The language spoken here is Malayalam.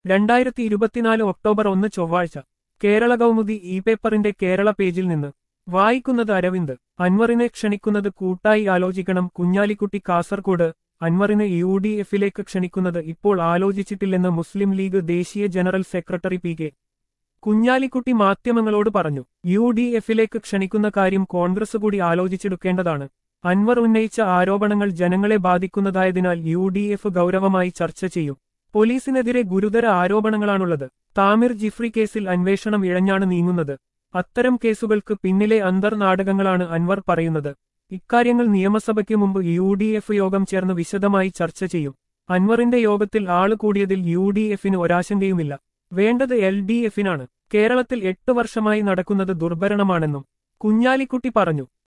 രണ്ടായിരത്തി ഇരുപത്തിനാല് ഒക്ടോബർ ഒന്ന് ചൊവ്വാഴ്ച കേരള കൗമുദി ഇ പേപ്പറിന്റെ കേരള പേജിൽ നിന്ന് വായിക്കുന്നത് അരവിന്ദ് അൻവറിനെ ക്ഷണിക്കുന്നത് കൂട്ടായി ആലോചിക്കണം കുഞ്ഞാലിക്കുട്ടി കാസർകോട് അൻവറിനെ യു ഡി എഫിലേക്ക് ക്ഷണിക്കുന്നത് ഇപ്പോൾ ആലോചിച്ചിട്ടില്ലെന്ന് മുസ്ലിം ലീഗ് ദേശീയ general secretary P K Kunhalikutty മാധ്യമങ്ങളോട് പറഞ്ഞു യു ഡി എഫിലേക്ക് ക്ഷണിക്കുന്ന കാര്യം കോൺഗ്രസ് കൂടി ആലോചിച്ചെടുക്കേണ്ടതാണ് അൻവർ ഉന്നയിച്ച ആരോപണങ്ങൾ ജനങ്ങളെ ബാധിക്കുന്നതായതിനാൽ യു ഡി എഫ് ഗൗരവമായി ചർച്ച ചെയ്യും പോലീസിനെതിരെ ഗുരുതര ആരോപണങ്ങളാണുള്ളത് താമിർ ജിഫ്രി കേസിൽ അന്വേഷണം ഇഴഞ്ഞാണ് നീങ്ങുന്നത് അത്തരം കേസുകൾക്ക് പിന്നിലെ അന്തർനാടകങ്ങളാണ് അൻവർ പറയുന്നത് ഇക്കാര്യങ്ങൾ നിയമസഭയ്ക്ക് മുമ്പ് യു ഡി എഫ് യോഗം ചേർന്ന് വിശദമായി ചർച്ച ചെയ്യും അൻവറിന്റെ യോഗത്തിൽ ആള് കൂടിയതിൽ യു ഡി എഫിന് ഒരാശങ്കയുമില്ല വേണ്ടത് എൽ ഡി എഫിനാണ് കേരളത്തിൽ എട്ട് വർഷമായി നടക്കുന്നത് ദുർഭരണമാണെന്നും കുഞ്ഞാലിക്കുട്ടി പറഞ്ഞു